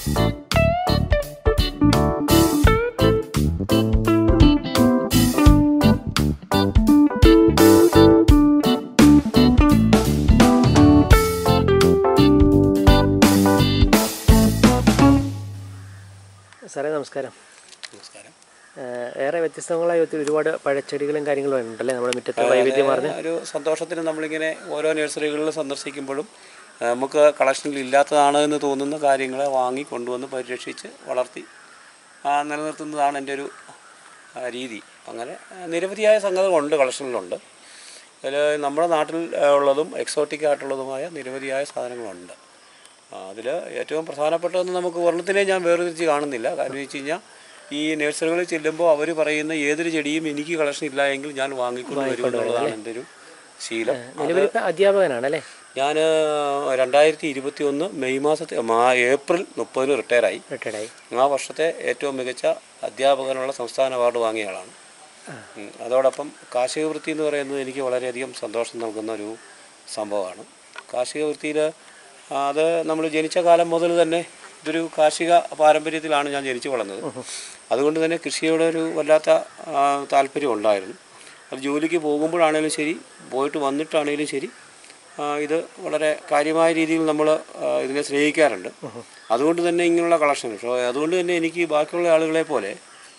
സാറേ നമസ്കാരം നമസ്കാരം ഏഹ് ഏറെ വ്യത്യസ്തങ്ങളായ ഒത്തിരി ഒരുപാട് പഴച്ചെടികളും കാര്യങ്ങളും ഉണ്ടല്ലേ നമ്മുടെ മുറ്റത്ത് വൈവിധ്യമാർന്ന് ഒരു സന്തോഷത്തിന് നമ്മളിങ്ങനെ ഓരോ നഴ്സറികളിൽ സന്ദർശിക്കുമ്പോഴും ആ, നമുക്ക് കളക്ഷനിൽ ഇല്ലാത്തതാണ് എന്ന് തോന്നുന്ന കാര്യങ്ങളെ വാങ്ങി കൊണ്ടുവന്ന് പരിരക്ഷിച്ച് വളർത്തി ആ, നിലനിർത്തുന്നതാണ് എൻ്റെ ഒരു ആ, രീതി അങ്ങനെ ആ, നിരവധിയായ സംഗതികളുണ്ട് കളക്ഷനിലുണ്ട് അതിൽ നമ്മുടെ നാട്ടിൽ ആ, ഉള്ളതും എക്സോട്ടിക് ആയിട്ടുള്ളതുമായ നിരവധിയായ സാധനങ്ങളുണ്ട് അതിൽ ഏറ്റവും പ്രധാനപ്പെട്ടതെന്ന് നമുക്ക് ഒരെണ്ണത്തിനെ ഞാൻ വേർതിരിച്ച് കാണുന്നില്ല കാരണം വെച്ച് കഴിഞ്ഞാൽ ഈ നഴ്സറികളിൽ ചെല്ലുമ്പോൾ അവർ പറയുന്ന ഏതൊരു ചെടിയും എനിക്ക് കളക്ഷൻ ഇല്ല എങ്കിൽ ഞാൻ വാങ്ങിക്കൊണ്ട് വരും എന്നുള്ളതാണ് എൻ്റെ ഒരു ശീലം നിലവിലിപ്പോൾ അധ്യാപകനാണല്ലേ ഞാൻ രണ്ടായിരത്തി ഇരുപത്തി ഒന്ന് മെയ് മാസത്തിൽ മാ- ഏപ്രിൽ മുപ്പതിന് റിട്ടയറായി റിട്ടയർഡായി ആ വർഷത്തെ ഏറ്റവും മികച്ച അധ്യാപകനുള്ള സംസ്ഥാന അവാർഡ് വാങ്ങിയ ആളാണ് ഉം. അതോടൊപ്പം കാർഷിക വൃത്തി എന്ന് പറയുന്നത് എനിക്ക് വളരെയധികം സന്തോഷം നൽകുന്ന ഒരു സംഭവമാണ് കാർഷിക വൃത്തിയിൽ അത് നമ്മൾ ജനിച്ച കാലം മുതൽ തന്നെ ഇതൊരു കാർഷിക പാരമ്പര്യത്തിലാണ് ഞാൻ ജനിച്ചു വളർന്നത് അതുകൊണ്ട് തന്നെ കൃഷിയോട് ഒരു വല്ലാത്ത ആ, താല്പര്യം ഉണ്ടായിരുന്നു അത് ജോലിക്ക് പോകുമ്പോഴാണേലും ശരി പോയിട്ട് വന്നിട്ടാണേലും ശരി ആ, ഇത് വളരെ കാര്യമായ രീതിയിൽ നമ്മൾ ഇതിനെ സ്നേഹിക്കാറുണ്ട് അതുകൊണ്ട് തന്നെ ഇങ്ങനെയുള്ള കളക്ഷൻ പക്ഷേ അതുകൊണ്ട് തന്നെ എനിക്ക് ബാക്കിയുള്ള ആളുകളെ പോലെ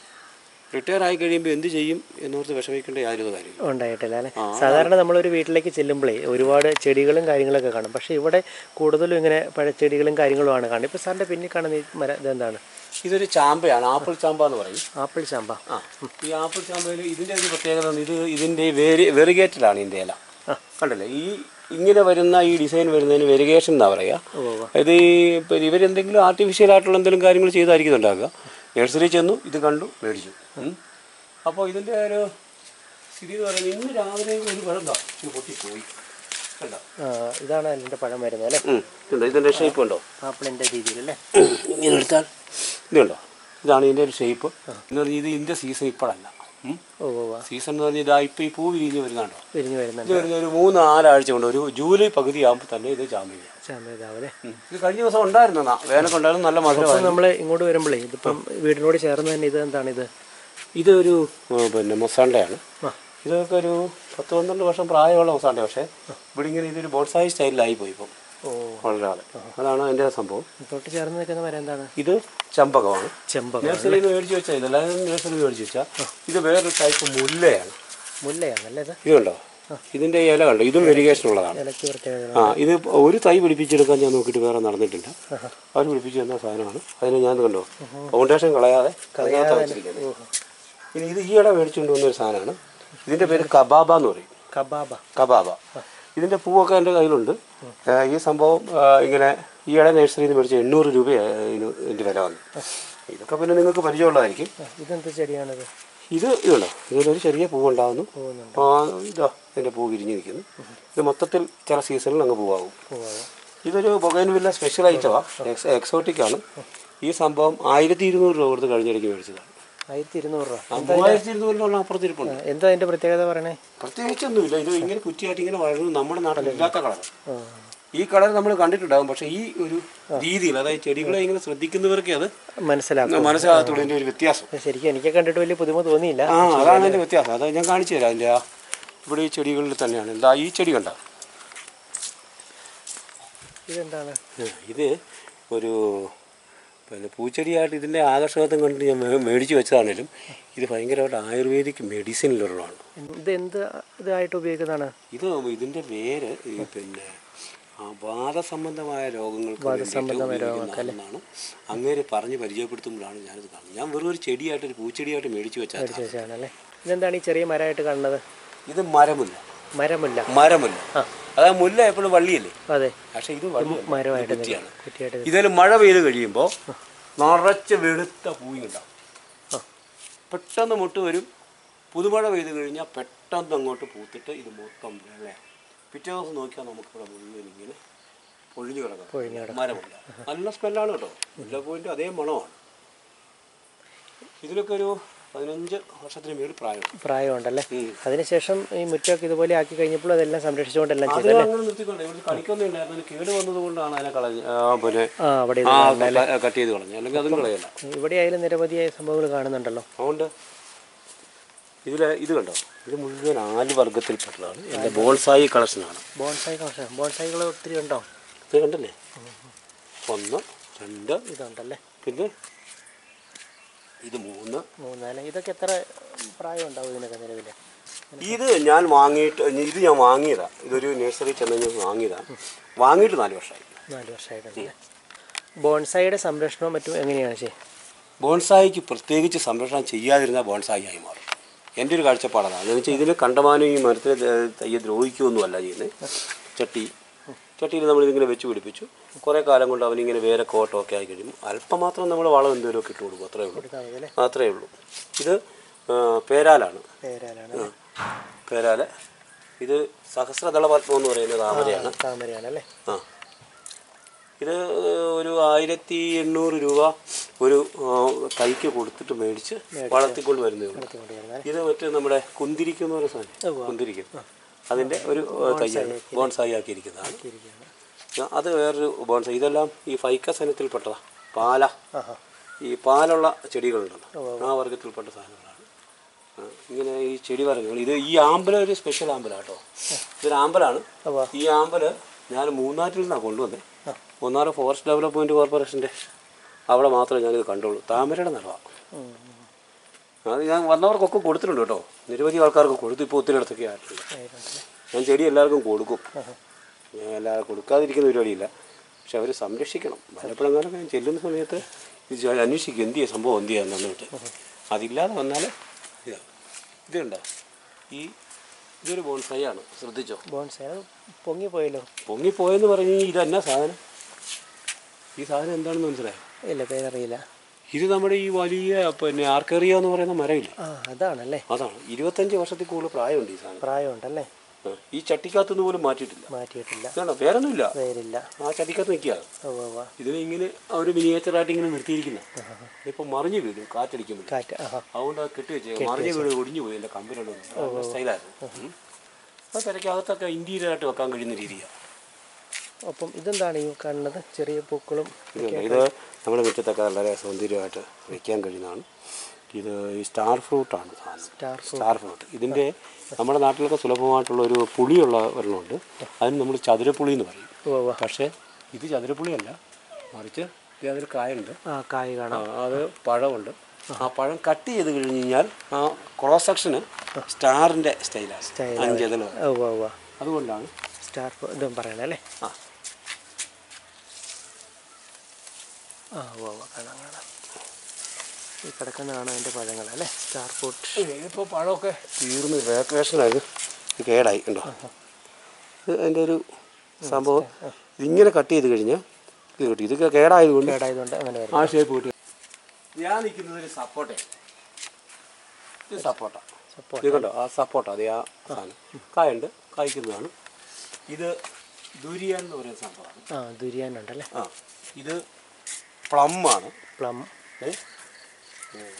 റിട്ടയർ ആയി കഴിയുമ്പോൾ എന്ത് ചെയ്യും എന്നോർത്ത് വിഷമിക്കേണ്ട യാതൊരു കാര്യം ഉണ്ടായിട്ടില്ല അല്ലേ സാധാരണ നമ്മളൊരു വീട്ടിലേക്ക് ചെല്ലുമ്പോഴേ ഒരുപാട് ചെടികളും കാര്യങ്ങളൊക്കെ കാണും പക്ഷേ ഇവിടെ കൂടുതലും ഇങ്ങനെ പഴച്ചെടികളും കാര്യങ്ങളുമാണ് കാണുന്നത് ഇപ്പോൾ സാറിൻ്റെ പിന്നിൽ കാണുന്ന ഈ മര ഇതെന്താണ് ഇതൊരു ചാമ്പയാണ് ആപ്പിൾ ചാമ്പ എന്ന് പറയും ആപ്പിൾ ചാമ്പ ആ ഈ ആപ്പിൾ ചാമ്പയിൽ ഇതിൻ്റെ ഒരു പ്രത്യേകത എന്ന് ഇത് ഇതിൻ്റെ വെരി വെറിഗേറ്റഡാണ് ഇതിൻ്റെ ഇല കണ്ടല്ലേ ഈ ഇങ്ങനെ വരുന്ന ഈ ഡിസൈൻ വരുന്നതിന് വെരിഗേഷൻ എന്നാ പറയുക ഇത് ഈ ഇപ്പം ഇവരെന്തെങ്കിലും ആർട്ടിഫിഷ്യൽ ആയിട്ടുള്ള എന്തെങ്കിലും കാര്യങ്ങൾ ചെയ്തായിരിക്കും ഉണ്ടാക്കുക നഴ്സറി ചെന്നു ഇത് കണ്ടു മേടിച്ചു ഉം. അപ്പോൾ ഇതിൻ്റെ ഒരു സ്ഥിതി എന്ന് പറയുന്നത് ഇന്ന് രാവിലെ ഒരു പഴം ദാ ഇത് പൊട്ടിപ്പോയി കണ്ടോ ആ, ഇതാണ് അതിൻ്റെ പഴം വരുന്നത് അല്ലേ ഉം. ഇതുണ്ടോ ഇതിൻ്റെ ഷേപ്പ് ഉണ്ടോ ആപ്പിളിൻ്റെ രീതിയിൽ അല്ലേ ഇങ്ങനെ എടുത്താൽ ഇത് കണ്ടോ ഇതാണ് ഇതിൻ്റെ ഒരു ഷേപ്പ് എന്ന് പറഞ്ഞാൽ ഇത് ഇതിൻ്റെ സീസൺ ഇപ്പോഴല്ല ഉം. ഓ ഓ ആ, സീസൺ എന്ന് പറഞ്ഞാൽ ഇതാ ഇപ്പോൾ ഈ പൂ വിരിഞ്ഞ് വരുന്നുണ്ടോ വിരിഞ്ഞ് വരുന്നുണ്ട് ഇത് വരുന്ന ഒരു മൂന്ന് നാലാഴ്ച കൊണ്ട് ഒരു ജൂലൈ പകുതി ആകുമ്പോൾ തന്നെ ഇത് ചാമ്പില്ല ചാമ്പ ഇതാവല്ലേ ഇത് കഴിഞ്ഞ ദിവസം ഉണ്ടായിരുന്നു വേനൊക്കെ ഉണ്ടായിരുന്നു നല്ല അപ്പോൾ മധുരമായിരുന്നു നമ്മൾ ഇങ്ങോട്ട് വരുമ്പോഴേ ഇതിപ്പം വീടിനോട് ചേർന്ന് തന്നെ ഇത് എന്താണ് ഇത് ഇതൊരു ആ, പിന്നെ മൊസാണ്ടയാണ് ആ. ഇതൊക്കെ ഒരു പത്ത് പന്ത്രണ്ട് വർഷം പ്രായമുള്ള മൊസാണ്ട പക്ഷേ ഇവിടെ ഇങ്ങനെ ഇതൊരു ബോൺസായി സ്റ്റൈലിലായി പോയി ഇപ്പം ഓ വളരാതെ അതാണ് അതിൻ്റെ സംഭവം തൊട്ട് ചേർന്ന് നിൽക്കുന്ന മരം എന്താണ് ഇത് ചമ്പകമാണ് ചെമ്പകം നഴ്സറിയിൽ നിന്ന് മേടിച്ച് വെച്ചാൽ ഇതല്ല നഴ്സറിയിൽ നിന്ന് മേടിച്ച് വെച്ചാൽ ഇത് വേറൊരു ടൈപ്പ് മുല്ലയാണ് മുല്ലയാണല്ലേ ഇത് ഇത് കണ്ടോ ഇതിൻ്റെ ഇല കണ്ടോ ഇതും വെരിഗേഷൻ ഉള്ളതാണ് ഇലക്ക് പ്രത്യേകത ആ ഇത് ഒരു തൈ പിടിപ്പിച്ചെടുക്കാൻ ഞാൻ നോക്കിയിട്ട് വേറെ നടന്നിട്ടില്ല അവർ പിടിപ്പിച്ച് തന്ന സാധനമാണ് അതിന് ഞാൻ ഇത് കണ്ടോ ഫൗണ്ടേഷൻ കളയാതെ അതിനകത്ത് വെച്ചിരിക്കുന്നത് ഇനി ഇത് ഈയിടെ മേടിച്ചുകൊണ്ട് വന്നൊരു സാധനമാണ് ഇതിൻ്റെ പേര് കബാബ എന്ന് പറയും കബാബ കബാബ ഇതിൻ്റെ പൂവൊക്കെ എൻ്റെ കയ്യിലുണ്ട് ഏ, ഈ സംഭവം ആ, ഇങ്ങനെ ഈയിടെ നഴ്സറിയിൽ നിന്ന് മേടിച്ച എണ്ണൂറ് രൂപയാണ് ഇതിന് ഇതിൻ്റെ വില വന്നു ഇതൊക്കെ പിന്നെ നിങ്ങൾക്ക് പരിചയമുള്ളതായിരിക്കും ആ, ഇതെന്ത് ചെടിയാണിത് ഇത് ഇതുണ്ടോ ഇതിലൊരു ചെറിയ പൂവുണ്ടാകുന്നു പോകുന്നുണ്ട് ആ ഇതാ ഇതിൻ്റെ പൂ വിരിഞ്ഞ് നിൽക്കുന്നു ഇത് മൊത്തത്തിൽ ചില സീസണിൽ അങ്ങ് പൂവാകും പോവാതെ ഇതൊരു ബൊഗൈൻവില്ല സ്പെഷ്യൽ ഐറ്റമാണ് എക്സ് എക്സോട്ടിക് ആണ് ഈ സംഭവം ആയിരത്തി ഇരുന്നൂറ് രൂപ കൊടുത്ത് കഴിഞ്ഞിടയ്ക്ക് മേടിച്ചതാണ് ആയിരത്തി ഇരുന്നൂറ് രൂപ ആ, മൂവായിരത്തി ഇരുന്നൂറിനുള്ള അപ്പുറത്തിരിപ്പുണ്ട് ആ, എന്താ അതിൻ്റെ പ്രത്യേകത പറയണേ പ്രത്യേകിച്ചൊന്നുമില്ല ഇത് ഇങ്ങനെ കുറ്റിയായിട്ട് ഇങ്ങനെ വളരുന്നത് നമ്മുടെ നാട്ടിലില്ലാത്ത കളർ ആ, ഈ കളർ നമ്മൾ കണ്ടിട്ടുണ്ടാകും പക്ഷേ ഈ ഒരു രീതിയിൽ അതായത് ചെടികളെ ഇങ്ങനെ ശ്രദ്ധിക്കുന്നവർക്ക് അത് മനസ്സിലാക്കും മനസ്സിലാകത്തുള്ളൂ ഇതിൻ്റെ ഒരു വ്യത്യാസം ശരിക്കും എനിക്ക് കണ്ടിട്ട് വലിയ പുതുമ തോന്നിയില്ല ആ അതാണ് അതിൻ്റെ വ്യത്യാസം അത് ഞാൻ കാണിച്ചു തരാം അതിൻ്റെ ആ ഇവിടെ ഈ ചെടികളിൽ തന്നെയാണ് എന്താ ഈ ചെടി കണ്ട ഇതെന്താണ് ഇത് ഒരു പിന്നെ പൂച്ചെടിയായിട്ട് ഇതിൻ്റെ ആകർഷകത്വം കണ്ടിട്ട് ഞാൻ മേ- മേടിച്ച് വെച്ചതാണേലും ഇത് ഭയങ്കരമായിട്ട് ആയുർവേദിക് മെഡിസിനിലുള്ളതാണ് ഇത് എന്ത് ഇതായിട്ട് ഉപയോഗിക്കുന്നതാണ് ഇത് ഇതിൻ്റെ വേര് ഈ പിന്നെ ആ വാദസംബന്ധമായ രോഗങ്ങൾക്ക് വേണ്ടിയിട്ട് ഉപയോഗിക്കുന്ന ഒന്നാണ് അങ്ങേര് പറഞ്ഞ് പരിചയപ്പെടുത്തുമ്പോഴാണ് ഞാനിത് കാണുന്നത് ഞാൻ വെറും ഒരു ചെടിയായിട്ട് ഒരു പൂച്ചെടിയായിട്ട് മേടിച്ച് വെച്ചാൽ ശേഷമാണല്ലേ ഇതെന്താണ് ഈ ചെറിയ മരമായിട്ട് കാണുന്നത് ഇത് മരമുല്ല മരമുല്ല മരമുല്ല ആ. അതായത് മുല്ല എപ്പോഴും വള്ളിയല്ലേ അതെ പക്ഷേ ഇത് വള്ളിയല്ല. മരമായിട്ട് ഇത് കുറ്റിയാണ് കുറ്റിയായിട്ട് ഇതിൽ മഴ പെയ്ത് കഴിയുമ്പോൾ നിറച്ച് വെളുത്ത പൂവുണ്ടാവും ആ. പെട്ടെന്ന് മുട്ട് വരും പുതുമഴ പെയ്ത് കഴിഞ്ഞാൽ പെട്ടെന്ന് അങ്ങോട്ട് പൂത്തിട്ട് ഇത് മൊത്തം വെള്ളയാണ് പിറ്റേ ദിവസം നോക്കിയാൽ നമുക്കിവിടെ മുഴുവൻ ഇങ്ങനെ പൊഴിഞ്ഞു കിടക്കാം മരമില്ല നല്ല സ്മെല്ലാണ് കേട്ടോ മുല്ലപ്പൂവിൻ്റെ അതേ മണമാണ് ഇതിനൊക്കെ ഒരു പതിനഞ്ച് വർഷത്തിന് മേളിൽ പ്രായമുണ്ട് പ്രായമുണ്ടല്ലേ ഉം. അതിനുശേഷം ഈ മുറ്റമൊക്കെ ഇതുപോലെ ആക്കി കഴിഞ്ഞപ്പോൾ അതെല്ലാം സംരക്ഷിച്ചുകൊണ്ടെല്ലാം അത് ചെയ്തല്ലേ അങ്ങനെ നിർത്തിക്കൊണ്ട് ഇവിടെ കളിക്കൊന്നും ഉണ്ടായിരുന്നു അതിന് കേട് വന്നത് കൊണ്ടാണ് അതിനെ കളഞ്ഞ് ആ, പിന്നെ ആ അവിടെ ആ ഇത് ക- കട്ട് ചെയ്ത് കളഞ്ഞു അല്ലെങ്കിൽ അതും കളയല്ല ഇവിടെ ആയാലും നിരവധിയായ സംഭവങ്ങൾ കാണുന്നുണ്ടല്ലോ അതുകൊണ്ട് ഇതിൽ ഇത് കണ്ടോ ഇത് മുഴുവൻ ആല് വർഗത്തിൽപ്പെട്ടതാണ് എൻ്റെ ബോൾസായി കളക്ഷനാണ് ബോൺസായി കളക്ഷൻ ബോൺസായികൾ ഒത്തിരി ഉണ്ടോ ഇത് കണ്ടല്ലേ ഒന്ന് രണ്ട് ഇതുണ്ടല്ലേ പിന്നെ ഇത് മൂന്ന് മൂന്നാല് ഇതൊക്കെ എത്ര പ്രായം ഉണ്ടാവും ഇതിനൊക്കെ നിലവിൽ ഇത് ഞാൻ വാങ്ങിയിട്ട് ഇത് ഞാൻ വാങ്ങിയതാ ഇതൊരു നഴ്സറി ചെന്ന് ഞാൻ വാങ്ങിയതാ വാങ്ങിയിട്ട് നാല് വർഷമായി നാല് വർഷമായിട്ടുണ്ടല്ലേ ബോൺസായിയുടെ സംരക്ഷണവും മറ്റും എങ്ങനെയാണ് ചെയ്യും ബോൺസായിക്ക് പ്രത്യേകിച്ച് സംരക്ഷണം ചെയ്യാതിരുന്ന ബോൺസായി ആയി മാറും എൻ്റെ ഒരു കാഴ്ചപ്പാടാണ് എന്ന് വെച്ചാൽ ഇതിന് കണ്ടമാനം ഈ മരത്തിലെ ത- തയ്യെ ദ്രോഹിക്കുകയൊന്നുമല്ല ചെയ്യുന്നത് ചട്ടി ചട്ടിയിൽ നമ്മൾ ഇതിങ്ങനെ വെച്ച് പിടിപ്പിച്ചു കുറേ കാലം കൊണ്ട് അവനിങ്ങനെ വേറെ കോട്ടമൊക്കെ ആയി കഴിയും അല്പം മാത്രം നമ്മൾ വളം എന്തെങ്കിലുമൊക്കെ ഇട്ട് കൊടുക്കും അത്രേ ഉള്ളൂ കൊടുത്താൽ മതി അല്ലേ മാത്രമേ ഉള്ളൂ ഇത് ആ, പേരാലാണ് പേരാലാണ് ആ, പേരാല് ഇത് സഹസ്രദളപത്മം എന്ന് പറയുന്ന താമരയാണ് താമരയാണല്ലേ ആ ഇത് ഒരു ആയിരത്തി എണ്ണൂറ് രൂപ ഒരു ആ, തൈക്ക് കൊടുത്തിട്ട് മേടിച്ച് വളർത്തിക്കൊണ്ട് വരുന്നേ ഉള്ളൂ കൊണ്ടുവരുന്നത് ഇത് മറ്റേ നമ്മുടെ കുന്തിരിക്കം എന്ന് പറയുന്ന സാധനം കുന്തിരിക്കം അതിൻ്റെ ഒരു ആ, തൈയാണ് ബോൺസായി ആക്കിയിരിക്കുന്നതാണ് ആ, അത് വേറൊരു ബോൺസായി ഇതെല്ലാം ഈ ഫൈക്കസ് ഇനത്തിൽപ്പെട്ടതാ പാല ആഹാ ഈ പാലുള്ള ചെടികളുണ്ടല്ലോ ആ വർഗത്തിൽപ്പെട്ട സാധനങ്ങളാണ് ആ, ഇങ്ങനെ ഈ ചെടി വർഗ്ഗങ്ങൾ ഇത് ഈ ആമ്പല ഒരു സ്പെഷ്യൽ ആമ്പലാണ് കേട്ടോ ഇതൊരു ആമ്പലാണ് ഉവ്വ. ഈ ആമ്പല് ഞാൻ മൂന്നാറ്റിൽ നിന്നാണ് കൊണ്ടുവന്നത് മൂന്നാറ് ഫോറസ്റ്റ് ഡെവലപ്മെൻറ്റ് കോർപ്പറേഷൻ്റെ അവിടെ മാത്രമേ ഞാനിത് കണ്ടുള്ളൂ താമരയുടെ നിലവാണ് ഉം. അത് ഞാൻ വന്നവർക്കൊക്കെ കൊടുത്തിട്ടുണ്ട് കേട്ടോ നിരവധി ആൾക്കാർക്ക് കൊടുത്തു ഇപ്പോൾ ഒത്തിരി ഇടത്തൊക്കെ ആയിട്ടുണ്ട് ആയിട്ടുണ്ടല്ലേ ഞാൻ ചെടി എല്ലാവർക്കും കൊടുക്കും ഞാൻ എല്ലാവരും കൊടുക്കാതിരിക്കുന്ന പരിപാടിയില്ല പക്ഷെ അവർ സംരക്ഷിക്കണം വല്ലപ്പോഴെങ്ങാനും ഞാൻ ചെല്ലുന്ന സമയത്ത് ഇത് ചെ- അന്വേഷിക്കും എന്ത് ചെയ്യാം സംഭവം എന്ത് ചെയ്യാൻ തന്നിട്ട് അതില്ലാതെ വന്നാൽ ഇതാ ഇതുണ്ടോ ഈ ഇതൊരു ബോൺസൈ ആണ് ശ്രദ്ധിച്ചോ ബോൺസായി അത് പൊങ്ങിപ്പോയല്ലോ പൊങ്ങിപ്പോയെന്ന് പറഞ്ഞു കഴിഞ്ഞാൽ ഇതെന്നാ സാധനം ഈ സാധനം എന്താണെന്ന് മനസ്സിലായോ ഇല്ല പേരറിയില്ല ഇത് നമ്മുടെ ഈ വലിയ പിന്നെ ആർക്കേറിയ എന്ന് പറയുന്ന മരമില്ലേ ആ അതാണല്ലേ അതാണ് ഇരുപത്തഞ്ച് വർഷത്തിൽ കൂടുതൽ പ്രായമുണ്ട് ഈ സാധനം പ്രായമുണ്ടല്ലേ ആ, ഈ ചട്ടിക്കകത്തുനിന്ന് പോലും മാറ്റിയിട്ടില്ല മാറ്റിയിട്ടില്ല ഇതാണോ വേറൊന്നുമില്ല പേരില്ല ആ ചട്ടിക്കകത്ത് നിൽക്കുക ഉവ്വ് ഉവ്വ്. ഇതിനെ ഇങ്ങനെ ഒരു മിനിയേച്ചറായിട്ട് ഇങ്ങനെ നിർത്തിയിരിക്കുന്ന ഇപ്പം മറിഞ്ഞു വീഴും കാറ്റടിക്കുമ്പോൾ കാറ്റ് ആഹാ അതുകൊണ്ട് അത് കെട്ടി വെച്ചേ മറിഞ്ഞു വീട് ഒടിഞ്ഞു പോയി എൻ്റെ കമ്പിലുള്ള സ്റ്റൈലായിരുന്നു ഉം. അത് തിരക്കകത്തൊക്കെ ഇന്ത്യയിലായിട്ട് വെക്കാൻ കഴിയുന്ന രീതിയാണ് അപ്പം ഇതെന്താണ് ഈ കാണുന്നത് ചെറിയ പൂക്കളും ഇതുണ്ട് ഇത് നമ്മുടെ മുറ്റത്തൊക്കെ വളരെ സൗന്ദര്യമായിട്ട് വെക്കാൻ കഴിയുന്നതാണ് ഇത് ഈ സ്റ്റാർ ഫ്രൂട്ടാണ് സാധനം സ്റ്റാർ സ്റ്റാർ ഫ്രൂട്ട് ഇതിൻ്റെ നമ്മുടെ നാട്ടിലൊക്കെ സുലഭമായിട്ടുള്ള ഒരു പുളിയുള്ള ഒരെണ്ണമുണ്ട് അതിന് നമ്മൾ ചതുരപ്പുളി എന്ന് പറയും ഉവ്വ് ഉവ്വ്. പക്ഷേ ഇത് ചതുരപ്പുളിയല്ല മറിച്ച് ഇത് അതിൽ കായുണ്ട് ആ കായ് ആ, കാണാം അത് പഴമുണ്ട് ആ പഴം കട്ട് ചെയ്ത് കഴിഞ്ഞ് കഴിഞ്ഞാൽ ആ ക്രോസ് സെക്ഷന് സ്റ്റാറിൻ്റെ സ്റ്റൈലാണ് Style അഞ്ചതിൽ ഉവ്വ് ഉവ്വ്. അതുകൊണ്ടാണ് സ്റ്റാർ പൂ- ഇതും പറയണേ അല്ലേ ആ ആ ഉവ്വ് ഉവ്വ്. കാണാം കാണാം ഈ കിടക്കുന്നതാണ് അതിൻ്റെ പഴങ്ങൾ അല്ലേ സ്റ്റാർ ഫ്രൂട്ട് ഇതിപ്പോൾ പഴമൊക്കെ തീർന്ന് വേക്കേഷനായത് ഇത് കേടായി ഉണ്ടോ ഇത് അതിൻ്റെ ഒരു സംഭവം ഇതിങ്ങനെ കട്ട് ചെയ്ത് കഴിഞ്ഞാൽ ഇത് കിട്ടി ഇത് കേടായതുകൊണ്ട് കേടായതുകൊണ്ട് അങ്ങനെ വരും ആ ഷേപ്പ് കിട്ടി ഞാൻ നിൽക്കുന്നത് ഒരു സപ്പോർട്ടേ ഇത് സപ്പോർട്ട സപ്പോർട്ട് ഇത് കണ്ടോ ആ സപ്പോർട്ട അതേ ആ സാധനം കായുണ്ട് കായ്ക്കുന്നതാണ് ഇത് ദുരിയാൻ എന്ന് പറയുന്ന സംഭവമാണ് ആ ദുരിയാനുണ്ടല്ലേ ആ ഇത് പ്ലം ആണ് പ്ലം ഏ? ഉം.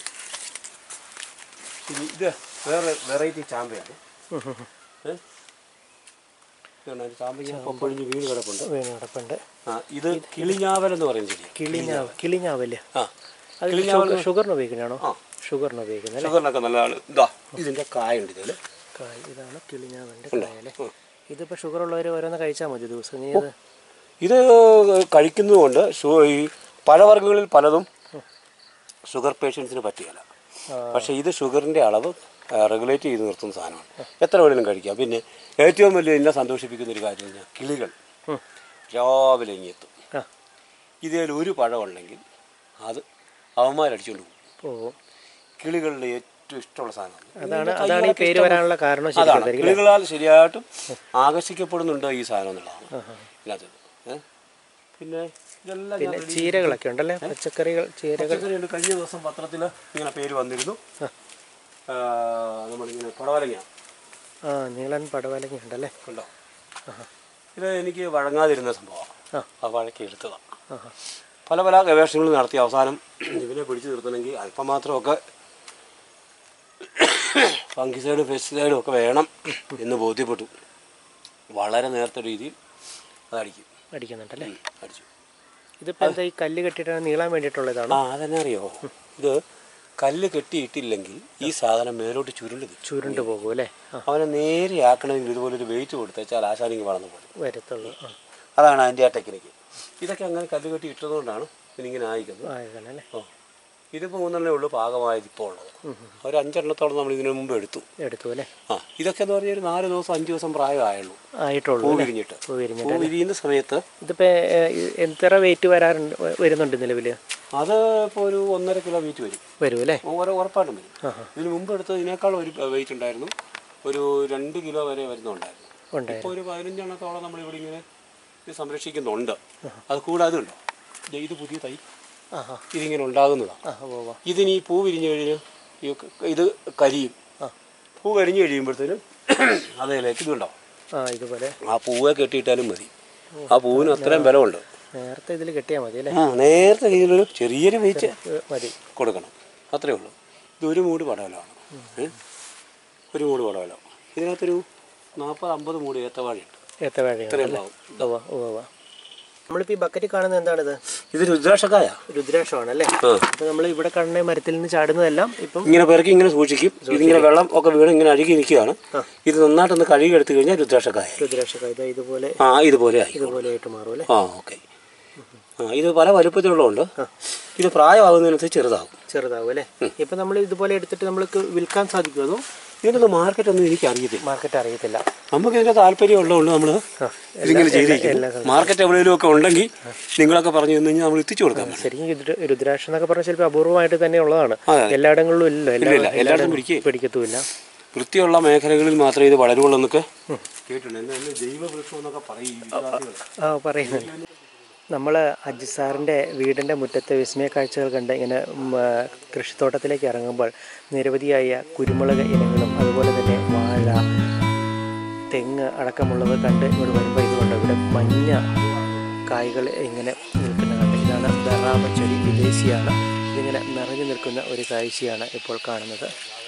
ഇത് ഇത് വേറെ വെറൈറ്റി ചാമ്പയാണ് ഏ? ഇതുണ്ട്, അതിന്റെ ചാമ്പ ഇങ്ങനെ പൊപ്പൊഴിഞ്ഞ് വീണ് കിടപ്പുണ്ട് വീണ് കിടപ്പുണ്ട് ആ ഇത് കിളിഞ്ഞാവൽ എന്ന് പറയുന്ന ചെടി കിളിഞ്ഞാവ് കിളിഞ്ഞാവല്ലേ ആ അത് കിളിഞ്ഞാവൽ ഷുഗർ- ഷുഗറിന് ഉപയോഗിക്കുന്നതാണോ ആ. ഷുഗറിന് ഉപയോഗിക്കുന്നത് അല്ലേ ഷുഗറിനൊക്കെ നല്ലതാണ് ഇതാ ഇതിന്റെ കായുണ്ട് ഇതിൽ കായ് ഇതാണ് കിളിഞ്ഞാവിൻ്റെ കായല്ലേ ഇതിപ്പോൾ ഷുഗർ ഉള്ളവർ ഓരോന്ന് കഴിച്ചാൽ മതി ദിവസം ഇനി ഇത് ഇത് കഴിക്കുന്നതുകൊണ്ട് ഷു- ഈ പഴവർഗ്ഗങ്ങളിൽ പലതും ഷുഗർ പേഷ്യൻസിന് പറ്റുകയില്ല ആ. പക്ഷേ ഇത് ഷുഗറിൻ്റെ അളവ് റെഗുലേറ്റ് ചെയ്ത് നിർത്തുന്ന സാധനമാണ് എത്ര വേണേലും കഴിക്കാം പിന്നെ ഏറ്റവും വലിയ എന്നെ സന്തോഷിപ്പിക്കുന്ന ഒരു കാര്യം കഴിഞ്ഞാൽ കിളികൾ ഉം. രാവിലെ ഇങ്ങെത്തും ആ ഇതിൽ ഒരു പഴം ഉണ്ടെങ്കിൽ അത് അവന്മാരടിച്ചുകൊണ്ട് പോകും ഓ കിളികളുടെ ഏറ്റവും ഇഷ്ടമുള്ള സാധനമാണ് അതാണ് അതാണ് ഈ പേര് വരാനുള്ള കാരണം ശരിക്കും അതാണ് എന്തായിരിക്കും കിളികളാൽ ശരിയായിട്ടും ആകർഷിക്കപ്പെടുന്നുണ്ട് ഈ സാധനം എന്നുള്ളതാണ് ഇതിനകത്ത് ഏ? പിന്നെ ഇതെല്ലാം ഞാൻ പിന്നെ ചീരകളൊക്കെ ഉണ്ടല്ലേ പച്ചക്കറികൾ ചീരകൾ പച്ചക്കറിയുണ്ട് കഴിഞ്ഞ ദിവസം പത്രത്തിൽ ഇങ്ങനെ പേര് വന്നിരുന്നു ആ, നമ്മളിങ്ങനെ പടവലങ്ങ ആ നീളൻ പടവലങ്ങ ഉണ്ടല്ലേ കണ്ടോ ഇത് എനിക്ക് വഴങ്ങാതിരുന്ന സംഭവമാണ് ആ. ആ വഴക്കി എടുത്തതാണ് ആഹാ. പല പല ഗവേഷണങ്ങളും നടത്തി അവസാനം ഇതിനെ പിടിച്ചു നിർത്തണമെങ്കിൽ അല്പം മാത്രമൊക്കെ ഫംഗിസൈഡും പെസ്റ്റിസൈഡും ഒക്കെ വേണം എന്ന് ബോധ്യപ്പെട്ടു വളരെ നേരത്തെ രീതിയിൽ അതടിക്കും അടിക്കുന്നുണ്ടല്ലേ ഉം, അടിച്ചു ഇതിപ്പോൾ എന്താ ഈ കല്ല് കെട്ടിയിട്ടാണ് നീളാൻ വേണ്ടിയിട്ടുള്ളതാണോ ആ അതെന്നെ അറിയോ ഇത് കല്ല് കെട്ടിയിട്ടില്ലെങ്കിൽ ഈ സാധനം മേലോട്ട് ചുരുണ്ട് നിൽക്കും. ചുരുണ്ട് പോകും അല്ലേ ആ അവനെ നേരെ ആക്കണമെങ്കിൽ ഇതുപോലൊരു വെയിറ്റ് കൊടുത്തേച്ചാൽ ആശാനിക്ക് വളർന്നു പോകും വരത്തുള്ളൂ ആ അതാണ് അതിൻ്റെ ആ ടെക്നിക്ക് ഇതൊക്കെ അങ്ങനെ കല്ല് കെട്ടി ഇട്ടതുകൊണ്ടാണ് ഇതിങ്ങനെ ആയിക്കുന്നത് ആയതാണല്ലേ ഓ ഇതിപ്പോൾ മൂന്നെണ്ണേ ഉള്ളൂ പാകമായത് ഇപ്പോൾ ഉള്ളത് ഒരു അഞ്ചെണ്ണത്തോളം നമ്മൾ ഇതിനു മുമ്പ് എടുത്തു എടുത്തു അല്ലേ ആ ഇതൊക്കെ എന്ന് പറഞ്ഞാൽ ഒരു നാല് ദിവസം അഞ്ച് ദിവസം പ്രായമായുള്ളൂ ആയിട്ടുള്ളൂ പൂ അല്ലേ? വിരിഞ്ഞിട്ട് പൂ വിരിഞ്ഞിട്ട് പൂ വിരിയുന്ന സമയത്ത് ഇതിപ്പോൾ എത്ര വെയിറ്റ് വരാറുണ്ട് വരുന്നുണ്ട് നിലവിൽ അത് ഇപ്പോൾ ഒരു ഒന്നര കിലോ വെയിറ്റ് വരും വരും അല്ലേ ഓരോ ഉറപ്പായിട്ടും വരും ആഹാ. ഇതിന് മുമ്പ് എടുത്തത് ഇതിനേക്കാൾ ഒരു വെയിറ്റ് ഉണ്ടായിരുന്നു ഒരു രണ്ട് കിലോ വരെ വരുന്നുണ്ടായിരുന്നു ഉണ്ടായിരുന്നു ഇപ്പോൾ ഒരു പതിനഞ്ചെണ്ണത്തോളം നമ്മൾ ഇവിടെ ഇങ്ങനെ ഇത് സംരക്ഷിക്കുന്നുണ്ട് അത് കൂടാതെ ഉണ്ടോ ദേ ഇത് പുതിയ തൈ ആ ആ ഇതിങ്ങനെ ഉണ്ടാകുന്നതാണ് ആ ഉവ്വ് ഉവ്വ്. ഇതിന് ഈ പൂ വിരിഞ്ഞു കഴിഞ്ഞ് ഈ ക- ഇത് കരിയും ആ പൂ കരിഞ്ഞു കഴിയുമ്പോഴത്തേനും അതേലേക്ക് ഇതുണ്ടാവും ആ ഇതുപോലെ ആ പൂവെ കെട്ടിയിട്ടാലും മതി ആ പൂവിന് അത്രയും ബലമുണ്ട് നേരത്തെ ഇതിൽ കെട്ടിയാൽ മതി അല്ലേ ആ നേരത്തെ ഇതിലൊരു ചെറിയൊരു വെയിറ്റ് ഇത് മതി കൊടുക്കണം അത്രേ ഉള്ളൂ ഇത് ഒരു മൂട് പടവലമാണ് ഏ? ഒരു മൂട് പടവലം ഇതിനകത്തൊരു നാൽപ്പത് അമ്പത് മൂട് ഏത്തവാഴയുണ്ട് ഏത്തവാഴയാണ് ഇത്രയും അല്ലേ ഉണ്ടാവും ഉവ്വ് ഉവ്വ് ഉവ്വ്. നമ്മളിപ്പോൾ ഈ ബക്കറ്റിൽ കാണുന്നത് എന്താണിത് ഇത് രുദ്രാക്ഷക്കായ രുദ്രാക്ഷമാണ് അല്ലേ ആ അപ്പോൾ നമ്മൾ ഇവിടെ കാണുന്ന മരത്തിൽ നിന്ന് ചാടുന്നതെല്ലാം ഇപ്പം ഇങ്ങനെ പെറുക്കി ഇങ്ങനെ സൂക്ഷിക്കും ഇതിങ്ങനെ വെള്ളം ഒക്കെ വീണ് ഇങ്ങനെ അഴുകി നിൽക്കുകയാണ് ഇത് നന്നായിട്ടൊന്ന് കഴുകി എടുത്തു കഴിഞ്ഞാൽ രുദ്രാക്ഷക്കായ രുദ്രാക്ഷ ഇത് ഇതുപോലെ ആ ഇതുപോലെ ആയി ഇതുപോലെ ആയിട്ട് മാറും അല്ലേ ആ ഓക്കെ ആ ഇത് പല വലുപ്പത്തിലുള്ളതുണ്ട് ഇത് പ്രായമാകുന്നതിനനുസരിച്ച് ചെറുതാകും ചെറുതാവും അല്ലേ ഇപ്പം നമ്മൾ ഇതുപോലെ എടുത്തിട്ട് നമ്മൾക്ക് വിൽക്കാൻ സാധിക്കുമോ അതോ ഇതിൻ്റെ മാർക്കറ്റ് ഒന്നും എനിക്ക് അറിയത്തില്ല മാർക്കറ്റ് അറിയത്തില്ല നമുക്ക് ഇതിൻ്റെ താല്പര്യം ഉള്ളതുകൊണ്ട് നമ്മൾ ഇതിങ്ങനെ ചെയ്തിരിക്കും മാർക്കറ്റ് എവിടെയെങ്കിലും ഒക്കെ ഉണ്ടെങ്കിൽ നിങ്ങളൊക്കെ പറഞ്ഞു തന്നു കഴിഞ്ഞാൽ നമ്മൾ എത്തിച്ചു കൊടുക്കാൻ പറ്റും ശരിക്കും രുദ്ര- രുദ്രാക്ഷം എന്നൊക്കെ പറഞ്ഞാൽ ചിലപ്പോൾ അപൂർവമായിട്ട് തന്നെ ഉള്ളതാണ് അതെ. എല്ലായിടങ്ങളിലും ഇല്ലല്ലോ എല്ലാ ഇല്ല, എല്ലായിടത്തും പിടിക്കുകയും പിടിക്കത്തുമില്ല വൃത്തിയുള്ള മേഖലകളിൽ മാത്രമേ ഇത് വളരുള്ളൂ എന്നൊക്കെ കേട്ടിട്ടുണ്ട് എന്താ ജൈവവൃക്ഷം എന്നൊക്കെ പറയും ഈ വിശ്വാസികൾ ആ പറയുന്നുണ്ട് നമ്മൾ അജി സാറിൻ്റെ വീടിൻ്റെ മുറ്റത്തെ വിസ്മയ കാഴ്ചകൾ കണ്ട് ഇങ്ങനെ ഉം, ആ, കൃഷിത്തോട്ടത്തിലേക്ക് ഇറങ്ങുമ്പോൾ നിരവധിയായ കുരുമുളക് ഇനങ്ങളും അതുപോലെ തന്നെ വാഴ തെങ്ങ് അടക്കമുള്ളവ കണ്ട് ഇവിടെ വരുമ്പോൾ ഇതുകൊണ്ട് ഇവിടെ മഞ്ഞ കായ്കൾ ഇങ്ങനെ നിൽക്കുന്ന കണ്ട് ഇതാണ് ബറാമ ചെടി വിദേശിയാണ് ഇതിങ്ങനെ നിറഞ്ഞു നിൽക്കുന്ന ഒരു കാഴ്ചയാണ് ഇപ്പോൾ കാണുന്നത്